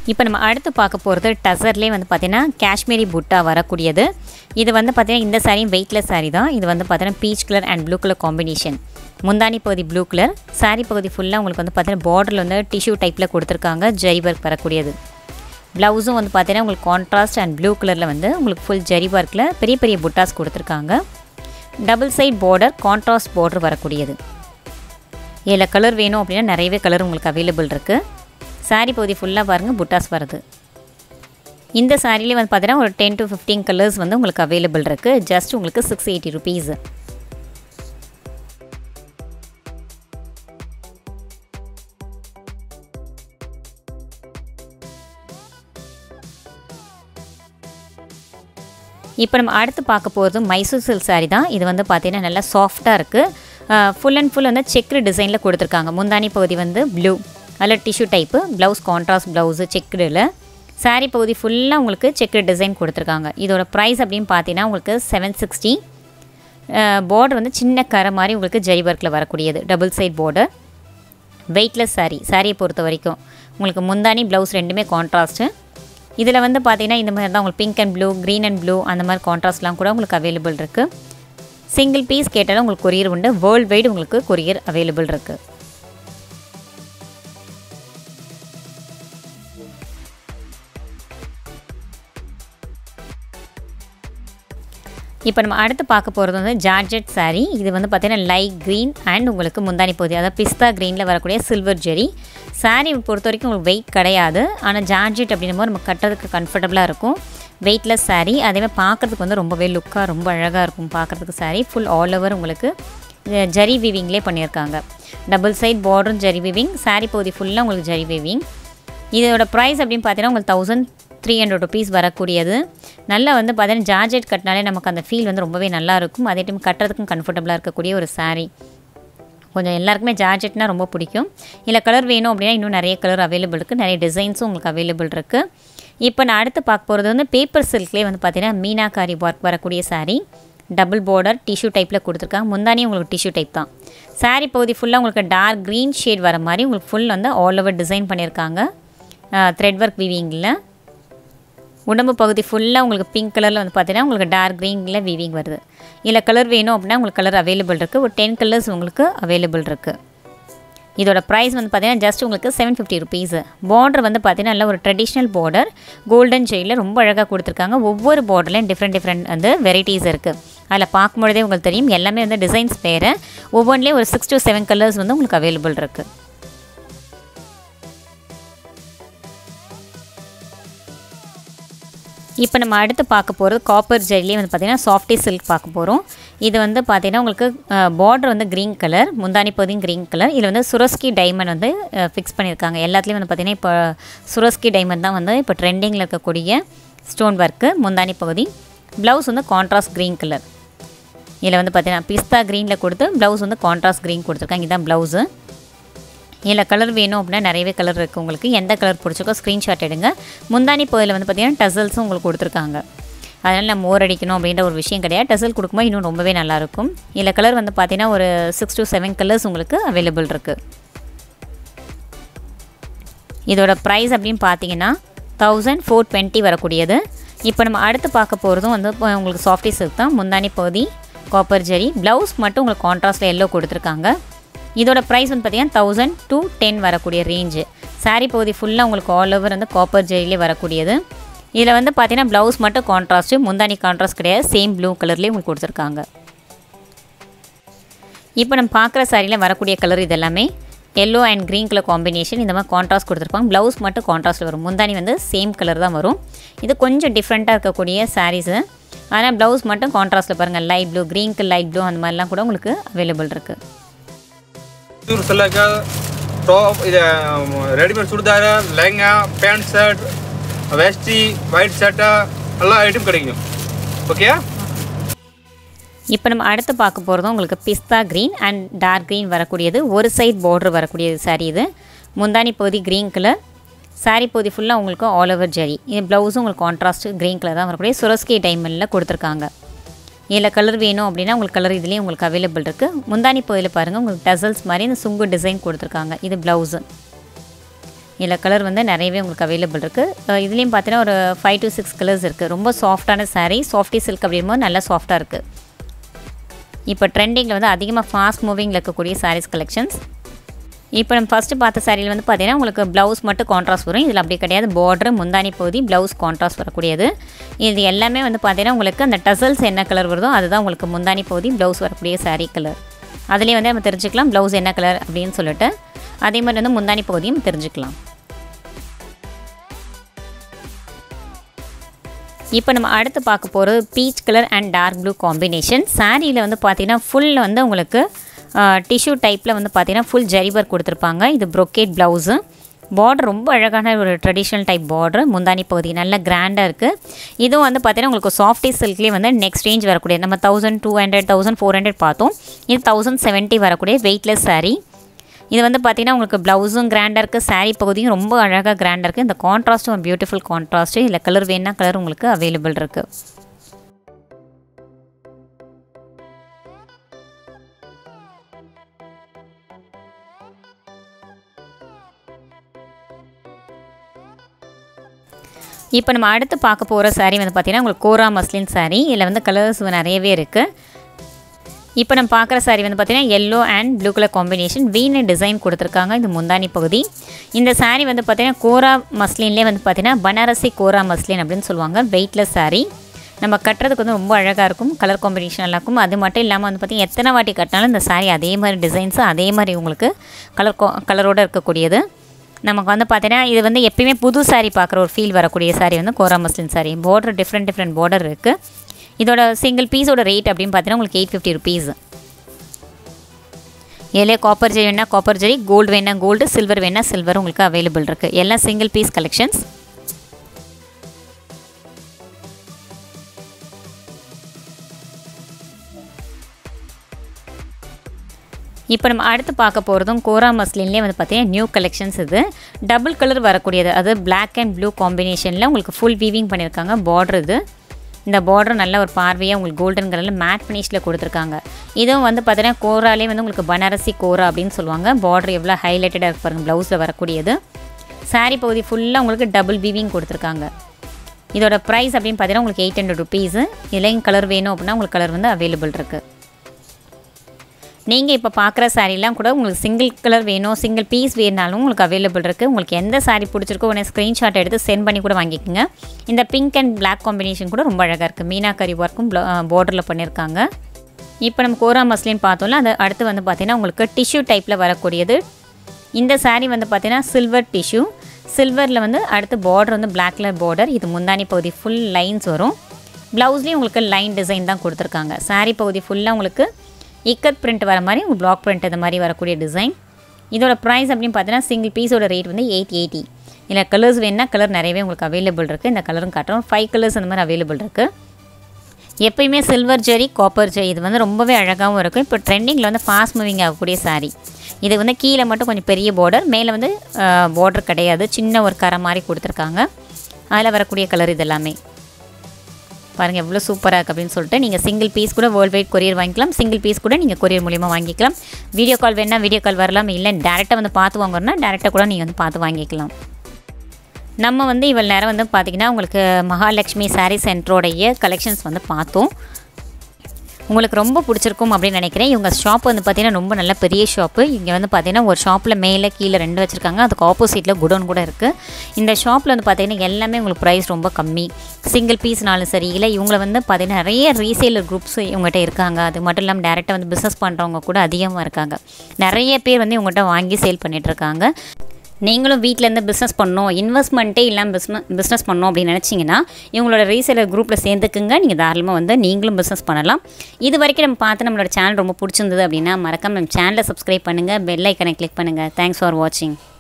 A: இப்போ நம்ம அடுத்து பார்க்க போகிறது டசர்லேயே வந்து பார்த்திங்கன்னா காஷ்மீரி புட்டா வரக்கூடியது இது வந்து பார்த்திங்கன்னா இந்த சாரியும் வெயிட்லெஸ் சாரீ தான் இது வந்து பார்த்திங்கன்னா peach colour and blue colour combination முந்தானி பகுதி ப்ளூ கலர் சாரீ பகுதி ஃபுல்லாக உங்களுக்கு வந்து பார்த்திங்கன்னா பார்டரில் வந்து டிஷ்யூ டைப்பில் கொடுத்துருக்காங்க ஜரி ஒர்க் வரக்கூடியது ப்ளவுஸும் வந்து பார்த்தீங்கன்னா உங்களுக்கு கான்ட்ராஸ்ட் அண்ட் ப்ளூ கலரில் வந்து உங்களுக்கு ஃபுல் ஜரி ஒர்க்கில் பெரிய பெரிய புட்டாஸ் கொடுத்துருக்காங்க double side border contrast border வரக்கூடியது இதில் கலர் வேணும் அப்படின்னா நிறையவே கலர் உங்களுக்கு அவைலபிள் இருக்குது சாரீ பகுதி ஃபுல்லாக பாருங்கள் புட்டாஸ் வருது இந்த சாரிலே வந்து பார்த்தீங்கன்னா ஒரு டென் டு ஃபிஃப்டீன் கலர்ஸ் வந்து உங்களுக்கு அவைலபிள் இருக்குது ஜஸ்ட் உங்களுக்கு சிக்ஸ் எயிட்டி ருபீஸ் இப்போ நம்ம அடுத்து பார்க்க போகிறது மைசூர் சில்க் சாரீ தான் இது வந்து பார்த்திங்கன்னா நல்லா சாஃப்டாக இருக்குது ஃபுல் அண்ட் ஃபுல் வந்து செக்டு டிசைனில் கொடுத்துருக்காங்க முந்தானி பகுதி வந்து ப்ளூ அதில் tissue type blouse contrast blouse செக்குடில் சாரீ பகுதி ஃபுல்லாக உங்களுக்கு செக்கு டிசைன் கொடுத்துருக்காங்க இதோட ப்ரைஸ் அப்படின்னு பார்த்தீங்கன்னா உங்களுக்கு செவன் சிக்ஸ்டி பார்டர் வந்து சின்ன கரை மாதிரி உங்களுக்கு ஜரி ஒர்க்கில் வரக்கூடியது double side border weightless saree சாரியை பொறுத்த வரைக்கும் உங்களுக்கு முந்தானி ப்ளவுஸ் ரெண்டுமே கான்ட்ராஸ்ட்டு இதில் வந்து பார்த்தீங்கன்னா இந்த மாதிரி தான் உங்களுக்கு pink and blue green and blue அந்த மாதிரி கான்ட்ராஸ்ட்லாம் கூட உங்களுக்கு அவைலபிள் இருக்குது சிங்கிள் பீஸ் கேட்டாலும் உங்களுக்கு கொரியர் உண்டு வேர்ல்டு வைடு உங்களுக்கு கொரியர் அவைலபிள் இருக்குது இப்போ நம்ம அடுத்து பார்க்க போகிறது வந்து ஜார்ஜெட் சாரீ இது வந்து பார்த்திங்கன்னா லைட் க்ரீன் அண்ட் உங்களுக்கு முந்தானி பகுதி அதாவது பிஸ்தா க்ரீனில் வரக்கூடிய சில்வர் ஜெரி சாரீ பொறுத்த வரைக்கும் உங்களுக்கு வெயிட் கிடையாது ஆனால் ஜார்ஜெட் அப்படின்னும் போது நம்ம கட்டுறதுக்கு கம்ஃபர்டபுளாக இருக்கும் வெயிட்லெஸ் சாரீ அதேமாதிரி பார்க்குறதுக்கு வந்து ரொம்பவே லுக்காக ரொம்ப அழகாக இருக்கும் பார்க்குறதுக்கு சாரீ ஃபுல் ஆல் ஓவர் உங்களுக்கு ஜரி வீவிங்லேயே பண்ணியிருக்காங்க டபுள் சைட் பார்டரும் ஜரி வீவிங் சாரீ பகுதி ஃபுல்லாக உங்களுக்கு ஜரி வீவிங் இதோட ப்ரைஸ் அப்படின்னு பார்த்தீங்கன்னா உங்களுக்கு தௌசண்ட் த்ரீ ஹண்ட்ரட் ருபீஸ் வரக்கூடியது நல்லா வந்து பார்த்தீங்கன்னா ஜார்ஜெட் கட்டினாலே நமக்கு அந்த ஃபீல் வந்து ரொம்பவே நல்லா இருக்கும் அதே டைம் கட்டுறதுக்கும் கம்ஃபர்டபுளாக இருக்கக்கூடிய ஒரு சாரீ கொஞ்சம் எல்லாருக்குமே ஜார்ஜெட்னா ரொம்ப பிடிக்கும் இல்லை கலர் வேணும் அப்படின்னா இன்னும் நிறைய கலர் அவைலபிள் இருக்குது நிறைய டிசைன்ஸும் உங்களுக்கு அவைலபிள் இருக்குது இப்போ நான் அடுத்து பார்க்க போகிறது வந்து பேப்பர் சில்க்லேயே வந்து பார்த்தீங்கன்னா மீனாக்காரி ஒர்க் வரக்கூடிய சாரீ டபுள் பார்டர் டிஷ்யூ டைப்பில் கொடுத்துருக்காங்க முந்தானியும் உங்களுக்கு டிஷ்யூ டைப் தான் சாரீ பகுதி ஃபுல்லாக உங்களுக்கு டார்க் க்ரீன் ஷேட் வர மாதிரி உங்களுக்கு ஃபுல் வந்து ஆல் ஓவர் டிசைன் பண்ணியிருக்காங்க த்ரெட் ஒர்க் வீவிங்கில் உடம்பு பகுதி ஃபுல்லாக உங்களுக்கு பிங்க் கலரில் வந்து பார்த்தீங்கன்னா உங்களுக்கு டார்க் க்ரீனில் வீவிங் வருது இல்லை கலர் வேணும் அப்படின்னா உங்களுக்கு கலர் அவைலபிள் இருக்குது ஒரு டென் கலர்ஸ் உங்களுக்கு அவைலபிள் இருக்குது இதோட ப்ரைஸ் வந்து பார்த்தீங்கன்னா ஜஸ்ட் உங்களுக்கு செவன் ஃபிஃப்டி ருபீஸ் பார்டர் வந்து பார்த்தீங்கன்னா நல்ல ஒரு ட்ரெடிஷ்னல் பார்டர் கோல்டன் ஜெயிலில் ரொம்ப அழகாக கொடுத்துருக்காங்க ஒவ்வொரு பார்டர்லையும் டிஃப்ரெண்ட் டிஃப்ரெண்ட் வந்து வெரைட்டிஸ் இருக்குது அதில் பார்க்கும்பொழுதே உங்களுக்கு தெரியும் எல்லாமே வந்து டிசைன்ஸ் வேறு ஒவ்வொன்றிலையும் ஒரு சிக்ஸ் டு செவன் கலர்ஸ் வந்து உங்களுக்கு அவைலபிள் இருக்குது இப்போ நம்ம அடுத்து பார்க்க போகிறது காப்பர் ஜெல்லியே வந்து பார்த்திங்கன்னா சாஃப்டி சில்க் பார்க்க போகிறோம் இது வந்து பார்த்திங்கன்னா உங்களுக்கு பார்டர் வந்து க்ரீன் கலர் முந்தானி பகுதியும் க்ரீன் கலர் இதில் வந்து சுரஸ்கி டைமண்ட் வந்து ஃபிக்ஸ் பண்ணியிருக்காங்க எல்லாத்துலேயும் வந்து பார்த்திங்கன்னா இப்போ சுரஸ்கி டைமண்ட் தான் வந்து இப்போ ட்ரெண்டிங்கில் இருக்கக்கூடிய ஸ்டோன் ஒர்க்கு முந்தானி பகுதி ப்ளவுஸ் வந்து கான்ட்ராஸ்ட் க்ரீன் கலர் இதில் வந்து பார்த்திங்கன்னா பிஸ்தா க்ரீனில் கொடுத்து ப்ளவுஸ் வந்து கான்ட்ராஸ்ட் க்ரீன் கொடுத்துருக்காங்க இதுதான் ப்ளவுஸு இதில் கலர் வேணும் அப்படின்னா நிறையவே கலர் இருக்குது உங்களுக்கு எந்த கலர் பிடிச்சிக்கோ ஸ்க்ரீன்ஷாட் எடுங்க முந்தானி பகுதியில் வந்து பார்த்திங்கன்னா டசல்ஸும் உங்களுக்கு கொடுத்துருக்காங்க அதனால் நம்ம மோர் அடிக்கணும் அப்படின்ற ஒரு விஷயம் கிடையாது டசல் கொடுக்கும்போது இன்னும் ரொம்பவே நல்லாயிருக்கும் இதில் கலர் வந்து பார்த்திங்கன்னா ஒரு சிக்ஸ் டு செவன் கலர்ஸ் உங்களுக்கு அவைலபிள் இருக்குது இதோட ப்ரைஸ் அப்படின்னு பார்த்தீங்கன்னா தௌசண்ட் ஃபோர் டுவெண்ட்டி வரக்கூடியது இப்போ நம்ம அடுத்து பார்க்க போகிறதும் வந்து உங்களுக்கு சாஃப்டி சில்க் தான் முந்தானி பகுதி காப்பர் ஜெரி ப்ளவுஸ் மட்டும் உங்களுக்கு கான்ட்ராஸ்ட்டில் எல்லோ கொடுத்துருக்காங்க இதோட ப்ரைஸ் வந்து பார்த்திங்கன்னா தௌசண்ட் டூ டென் வரக்கூடிய ரேஞ்சு சாரீ பகுதி ஃபுல்லாக உங்களுக்கு ஆல் ஓவர் வந்து காப்பர் ஜெரிலே வரக்கூடியது இதில் வந்து பார்த்தீங்கன்னா ப்ளவுஸ் மட்டும் கான்ட்ராஸ்ட்டு முந்தானி கான்ட்ராஸ்ட் கிடையாது சேம் ப்ளூ கலர்லேயே உங்களுக்கு கொடுத்துருக்காங்க இப்போ நம்ம பார்க்குற சாரியில் வரக்கூடிய கலர் இது எல்லாமே yellow and green colour combination இந்த மாதிரி கான்ட்ராஸ்ட் கொடுத்துருப்பாங்க ப்ளவுஸ் மட்டும் கான்ட்ராஸ்ட் வரும் முந்தானி வந்து சேம் கலர் தான் வரும் இது கொஞ்சம் டிஃப்ரெண்ட்டாக இருக்கக்கூடிய சாரீஸு ஆனால் ப்ளவுஸ் மட்டும் கான்ட்ராஸ்ட்டில் பாருங்கள் லைட் ப்ளூ க்ரீனுக்கு லைட் ப்ளூ அந்த மாதிரிலாம் கூட உங்களுக்கு அவைலபிள் இருக்குது
B: ಇವ್ರು ಸಲಕ ಟಾಪ್ ಇದೆ readymade churidar lehenga pant shirt veshti white shirt ಎಲ್ಲ ಐಟಮ್ கிடைக்கும் ஓகே
A: இப்போ நம்ம அடுத்து பார்க்க போகிறதும் உங்களுக்கு பிஸ்தா க்ரீன் அண்ட் டார்க் க்ரீன் வரக்கூடியது ஒரு சைட் பார்டர் வரக்கூடியது சாரி இது முந்தானி பகுதி க்ரீன் கலர் சாரீ பகுதி ஃபுல்லாக உங்களுக்கு ஆல் ஓவர் ஜரி இது ப்ளவுஸும் உங்களுக்கு கான்ட்ராஸ்ட் க்ரீன் கலர் தான் வரக்கூடிய சுரஸ்கி டைமண்டில் கொடுத்துருக்காங்க இதில் கலர் வேணும் அப்படின்னா உங்களுக்கு கலர் இதுலேயும் உங்களுக்கு அவைலபிள் இருக்குது முந்தானி பகுதியில் பாருங்கள் உங்களுக்கு டசல்ஸ் மாதிரி இந்த சுங்கு டிசைன் கொடுத்துருக்காங்க இது ப்ளவுஸு இதில் கலர் வந்து நிறையவே உங்களுக்கு அவைலபிள் இருக்குது இதுலேயும் பார்த்தீங்கன்னா ஒரு ஃபைவ் டு சிக்ஸ் கலர்ஸ் இருக்குது ரொம்ப சாஃப்டான saree சாஃப்டி சில்க் அப்படிங்கும்போது நல்லா சாஃப்டாக இருக்குது இப்போ ட்ரெண்டிங்கில் வந்து அதிகமாக ஃபாஸ்ட் மூவிங்கில் இருக்கக்கூடிய sarees கலெக்ஷன்ஸ் இப்போ நம்ம ஃபஸ்ட்டு பார்த்த சாரியில் வந்து பார்த்தீங்கன்னா உங்களுக்கு ப்ளவுஸ் மட்டும் கான்ட்ராஸ்ட் வரும் இதில் அப்படி கிடையாது பார்டர் முந்தானி பகுதி ப்ளவுஸ் கான்ட்ராஸ்ட் வரக்கூடியது இது எல்லாமே வந்து பார்த்தீங்கன்னா உங்களுக்கு அந்த டசல்ஸ் என்ன கலர் வருதோ அதுதான் உங்களுக்கு முந்தானி பகுதி ப்ளவுஸ் வரக்கூடிய saree கலர் அதுலேயே வந்து நம்ம தெரிஞ்சுக்கலாம் ப்ளவுஸ் என்ன கலர் அப்படின்னு சொல்லிட்டு அதே மாதிரி வந்து முந்தானி பகுதியும் தெரிஞ்சுக்கலாம் இப்போ நம்ம அடுத்து பார்க்க போகிறது peach colour and dark blue combination சாரியில் வந்து பார்த்தீங்கன்னா ஃபுல் வந்து உங்களுக்கு டிஷ்யூ டைப்பில் வந்து பார்த்தீங்கன்னா ஃபுல் ஜரிபர் கொடுத்துருப்பாங்க இது ப்ரொக்கேட் ப்ளவுஸு பார்டர் ரொம்ப அழகான ஒரு ட்ரெடிஷ்னல் டைப் பார்டர் முந்தானி பகுதி நல்ல கிராண்டாக இருக்குது இதுவும் வந்து பார்த்தீங்கன்னா உங்களுக்கு சாஃப்டி சில்க்லேயே வந்து நெக்ஸ்ட் ரேஞ்ச் வரக்கூடிய நம்ம thousand two hundred thousand four hundred பார்த்தோம் இது தௌசண்ட் செவன்ட்டி வரக்கூடிய வெயிட்லெஸ் saree இது வந்து பார்த்தீங்கன்னா உங்களுக்கு ப்ளவுஸும் கிராண்டாக இருக்குது saree பகுதியும் ரொம்ப அழகாக கிராண்டாக இருக்குது இந்த கான்ட்ராஸ்ட்டும் ஒரு பியூட்டிஃபுல் கான்ட்ராஸ்ட்டு இல்லை கலர் வேணுன்னா கலர் உங்களுக்கு அவைலபிள் இருக்குது இப்போ நம்ம அடுத்து பார்க்க போகிற saree வந்து பார்த்திங்கன்னா உங்களுக்கு கோரா மஸ்லின் saree இதில் வந்து கலர்ஸ் நிறையவே இருக்குது இப்போ நம்ம பார்க்குற saree வந்து பார்த்திங்கன்னா yellow and blue colour combination வீணு டிசைன் கொடுத்துருக்காங்க இது முந்தானி பகுதி இந்த saree வந்து பார்த்திங்கன்னா கோரா மஸ்லின்லேயே வந்து பார்த்திங்கன்னா பனாரசி கோரா மஸ்லின் அப்படின்னு சொல்லுவாங்க வெயிட்லெஸ் saree நம்ம கட்டுறதுக்கு வந்து ரொம்ப அழகாக இருக்கும் கலர் காம்பினேஷன் நல்லா இருக்கும் அது மட்டும் இல்லாமல் வந்து பார்த்திங்கன்னா எத்தனை வாட்டி கட்டினாலும் இந்த saree அதே மாதிரி டிசைன்ஸு அதே மாதிரி உங்களுக்கு கலர் கலரோடு இருக்கக்கூடியது நமக்கு வந்து பார்த்தீங்கன்னா இது வந்து எப்பயுமே புது saree பார்க்குற ஒரு ஃபீல் வரக்கூடிய saree வந்து kora muslin saree border different different border இருக்குது இதோட சிங்கிள் பீஸோட ரேட் அப்படின்னு பார்த்தீங்கன்னா உங்களுக்கு எயிட் ஃபிஃப்டி ருபீஸ் இதிலே காப்பர் ஜெரி வேணால் காப்பர் ஜெரி கோல்டு வேணால் கோல்டு சில்வர் வேணால் சில்வர் உங்களுக்கு அவைலபிள் இருக்குது எல்லாம் சிங்கிள் பீஸ் கலெக்ஷன்ஸ் இப்போ நம்ம அடுத்து பார்க்க போகிறதும் கோரா மஸ்லின்லேயே வந்து பார்த்தீங்கன்னா நியூ கலெக்ஷன்ஸ் இது டபுள் கலர் வரக்கூடியது அது Black அண்ட் ப்ளூ காம்பினேஷனில் உங்களுக்கு ஃபுல் வீவிங் பண்ணியிருக்காங்க பார்டர் இது இந்த பார்டர் நல்ல ஒரு பார்வையாக உங்களுக்கு கோல்டன் கலரில் மேட் ஃபினிஷில் கொடுத்துருக்காங்க இதுவும் வந்து பார்த்தீங்கன்னா கோராலே வந்து உங்களுக்கு பனாரசி கோரா அப்படின்னு சொல்லுவாங்க பார்டர் எவ்வளோ ஹைலைட்டடாக இருக்கு பாருங்கள் ப்ளவுஸில் வரக்கூடியது saree பகுதி ஃபுல்லாக உங்களுக்கு டபுள் வீவிங் கொடுத்துருக்காங்க இதோட ப்ரைஸ் அப்படின்னு பார்த்தீங்கன்னா உங்களுக்கு எயிட் ஹண்ட்ரட் ருபீஸு இதுலேயும் கலர் வேணும் அப்படின்னா உங்களுக்கு கலர் வந்து அவைலபிள் இருக்குது நீங்கள் இப்போ பார்க்குற சாரீலாம் கூட உங்களுக்கு சிங்கிள் கலர் வேணும் சிங்கிள் பீஸ் வேணுனாலும் உங்களுக்கு அவைலபிள் இருக்குது உங்களுக்கு எந்த saree பிடிச்சிருக்கோ உடனே ஸ்க்ரீன்ஷாட் எடுத்து சென்ட் பண்ணி கூட வாங்கிக்கோங்க இந்த பிங்க் அண்ட் Black காம்பினேஷன் கூட ரொம்ப அழகாக இருக்குது மீனாக்கரி ஒர்க்கும் பார்டரில் பண்ணியிருக்காங்க இப்போ நம்ம கோரா மஸ்லின் பார்த்தோம்ல அது அடுத்து வந்து பார்த்திங்கன்னா உங்களுக்கு டிஷ்யூ டைப்பில் வரக்கூடியது இந்த saree வந்து பார்த்திங்கன்னா சில்வர் டிஷ்யூ சில்வரில் வந்து அடுத்து பார்டர் வந்து Black கலர் பார்டர் இது முந்தானி பகுதி ஃபுல் லைன்ஸ் வரும் ப்ளவுஸ்லேயும் உங்களுக்கு லைன் டிசைன் தான் கொடுத்துருக்காங்க saree பகுதி ஃபுல்லாக உங்களுக்கு இக்கத் பிரிண்ட் வர மாதிரி உங்களுக்கு பிளாக் பிரிண்ட் இந்த மாதிரி வரக்கூடிய டிசைன் இதோட ப்ரைஸ் அப்படின்னு பார்த்தீங்கன்னா சிங்கிள் பீஸோட ரேட் வந்து எயிட் எயிட்டி இல்லை கலர்ஸ் வேணுன்னா கலர் நிறையவே உங்களுக்கு அவைலபிள் இருக்குது இந்த கலரும் காட்டுறோம் ஃபைவ் கலர்ஸ் அந்த மாதிரி அவைலபிள் இருக்குது எப்பயுமே சில்வர் ஜெரி காப்பர் ஜெரி இது வந்து ரொம்பவே அழகாகவும் இருக்கும் இப்போ ட்ரெண்டிங்கில் வந்து ஃபாஸ்ட் மூவிங் ஆகக்கூடிய saree இது வந்து கீழே மட்டும் கொஞ்சம் பெரிய பார்டர் மேலே வந்து பார்டர் கிடையாது சின்ன ஒரு கரை மாதிரி கொடுத்துருக்காங்க அதில் வரக்கூடிய கலர் இது எல்லாமே பாருங்கள் எவ்வளோ சூப்பராக இருக்குது அப்படின்னு சொல்லிட்டு நீங்கள் சிங்கிள் பீஸ் கூட வேர்ல்டு வைட் கொரியர் வாங்கிக்கலாம் சிங்கிள் பீஸ் கூட நீங்கள் கொரியர் மூலியமாக வாங்கிக்கலாம் வீடியோ கால் வேணால் வீடியோ கால் வரலாம் இல்லை டேரெக்டாக வந்து பார்த்து வாங்குறோன்னா டேரெக்டாக கூட நீங்கள் வந்து பார்த்து வாங்கிக்கலாம் நம்ம வந்து இவ்வளோ நேரம் வந்து பார்த்திங்கன்னா உங்களுக்கு மகாலட்சுமி சாரீ சென்டரோடைய கலெக்ஷன்ஸ் வந்து பார்த்தோம் உங்களுக்கு ரொம்ப பிடிச்சிருக்கும் அப்படின்னு நினைக்கிறேன் இவங்க ஷாப் வந்து பார்த்தீங்கன்னா ரொம்ப நல்ல பெரிய ஷாப்பு இங்கே வந்து பார்த்தீங்கன்னா ஒரு ஷாப்பில் மேலே கீழே ரெண்டு வச்சுருக்காங்க அதுக்கு ஆப்போசிட்டில் குடோன் கூட இருக்குது இந்த ஷாப்பில் வந்து பார்த்தீங்கன்னா எல்லாமே உங்களுக்கு ப்ரைஸ் ரொம்ப கம்மி சிங்கிள் பீஸ்னாலும் சரி இல்லை இவங்களை வந்து பார்த்தீங்கன்னா நிறைய ரீசேலர் குரூப்ஸ் இவங்ககிட்ட இருக்காங்க அது மட்டும் இல்லாமல் டேரெக்டாக வந்து பிஸ்னஸ் பண்ணுறவங்க கூட அதிகமாக இருக்காங்க நிறைய பேர் வந்து இவங்ககிட்ட வாங்கி சேல் பண்ணிட்டு இருக்காங்க நீங்களும் வீட்டிலேருந்து பிஸ்னஸ் பண்ணணும் இன்வெஸ்ட்மெண்ட்டே இல்லாமல் பிஸ்னஸ் பிஸ்னஸ் பண்ணணும் அப்படின்னு நினச்சிங்கன்னா இவங்களோட ரீசேலர் குரூப்பில் சேர்ந்துக்குங்க நீங்கள் தாராளமாக வந்து நீங்களும் பிஸ்னஸ் பண்ணலாம் இது வரைக்கும் நம்ம பார்த்து நம்மளோட சேனல் ரொம்ப பிடிச்சிருந்தது அப்படின்னா மறக்காம நம்ம சேனலை சப்ஸ்கிரைப் பண்ணுங்கள் பெல் ஐக்கனை கிளிக் பண்ணுங்கள் தேங்க்ஸ் ஃபார் வாட்சிங்